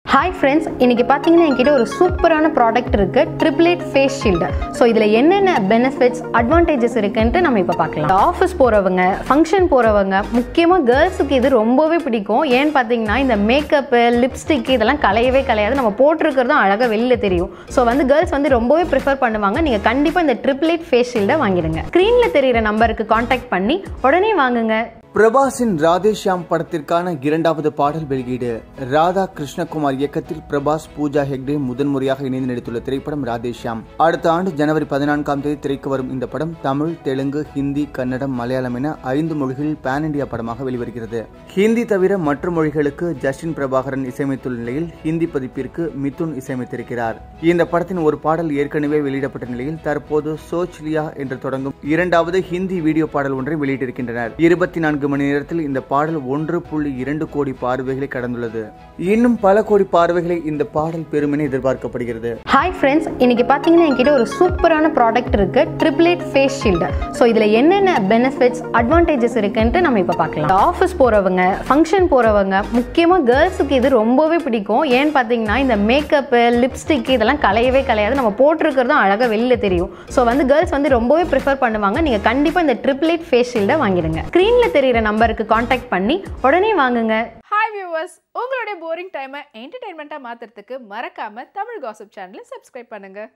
hi friends இன்னைக்கு பார்த்தீங்கன்னா என்கிட்ட ஒரு சூப்பரான ப்ராடக்ட் இருக்கு ட்ரிப்ளேட் ஃபேஸ் ஷீல்டு ஸோ இதில் என்னென்ன பெனிஃபிட்ஸ் அட்வான்டேஜஸ் இருக்குன்ட்டு நம்ம இப்போ பார்க்கலாம் ஆஃபீஸ் போகிறவங்க ஃபங்க்ஷன் போகிறவங்க முக்கியமாக கேர்ள்ஸுக்கு இது ரொம்பவே பிடிக்கும் ஏன்னு பார்த்தீங்கன்னா இந்த மேக்கப்பு லிப்ஸ்டிக் இதெல்லாம் கலையவே கலையாது நம்ம போட்டிருக்கிறதும் அழகாக வெளியில் தெரியும் ஸோ வந்து கேர்ள்ஸ் வந்து ரொம்பவே ப்ரிஃபர் பண்ணுவாங்க நீங்கள் கண்டிப்பாக இந்த ட்ரிப்ளேட் ஃபேஸ் ஷீல்டை வாங்கிடுங்க ஸ்க்ரீனில் தெரியிற நம்பருக்கு காண்டாக்ட் பண்ணி உடனே வாங்குங்க பிரபாஸின் ராதேஷியாம் படத்திற்கான இரண்டாவது பாடல் வெளியீடு ராதா கிருஷ்ணகுமார் இயக்கத்தில் பிரபாஸ் பூஜா ஹெக்டே முதன்முறையாக இணைந்து நடித்துள்ள திரைப்படம் ராதேஷியாம் அடுத்த ஆண்டு ஜனவரி பதினான்காம் தேதி திரைக்கு வரும் இந்த படம் தமிழ் தெலுங்கு ஹிந்தி கன்னடம் மலையாளம் என ஐந்து மொழிகளில் பேன் இண்டியா படமாக வெளிவருகிறது ஹிந்தி தவிர மற்ற மொழிகளுக்கு ஜஸ்டின் பிரபாகரன் இசையமைத்துள்ள நிலையில் ஹிந்தி பதிப்பிற்கு மிதுன் இசையமைத்திருக்கிறார் இந்த படத்தின் ஒரு பாடல் ஏற்கனவே வெளியிடப்பட்ட நிலையில் தற்போது சோச்லியா என்று தொடங்கும் இரண்டாவது ஹிந்தி வீடியோ பாடல் ஒன்றை வெளியிட்டிருக்கின்றனர் இருபத்தி நான்கு மணி நேரத்தில் இந்த பாடல் ஒன்று புள்ளி இரண்டு கோடி பார்வைகளை கடந்துள்ளது இன்னும் பல கோடி பார்வைகளை இந்த பாடல் பெறும் என எதிர்பார்க்கப்படுகிறது ஹாய் ஃப்ரெண்ட்ஸ் இன்னைக்கு பார்த்தீங்கன்னா என்கிட்ட ஒரு சூப்பரான ப்ராடக்ட் இருக்கு ட்ரிப்ளேட் ஃபேஸ் ஷீல்டு ஸோ இதில் என்னென்ன பெனிஃபிட்ஸ் அட்வான்டேஜஸ் இருக்குன்ட்டு நம்ம இப்போ பார்க்கலாம் ஆஃபீஸ் போகிறவங்க ஃபங்க்ஷன் போகிறவங்க முக்கியமாக கேர்ள்ஸுக்கு இது ரொம்பவே பிடிக்கும் ஏன்னு பார்த்தீங்கன்னா இந்த மேக்கப்பு லிப்ஸ்டிக் இதெல்லாம் கலையவே கலையாது நம்ம போட்டிருக்கிறதும் அழகாக வெளியில் தெரியும் ஸோ வந்து கேர்ள்ஸ் வந்து ரொம்பவே ப்ரிஃபர் பண்ணுவாங்க நீங்கள் கண்டிப்பாக இந்த ட்ரிப்ளேட் ஃபேஸ் ஷீல்டை வாங்கிடுங்க ஸ்க்ரீனில் தெரியிற நம்பருக்கு காண்டாக்ட் பண்ணி உடனே வாங்குங்க ஹாய் வியூவர்ஸ் உங்களுடைய போரிங் டைமை என்டர்டைன்மெண்ட்டாக மாற்றுறதுக்கு மறக்காமல் தமிழ் காசிப் சேனலை சப்ஸ்கிரைப் பண்ணுங்கள்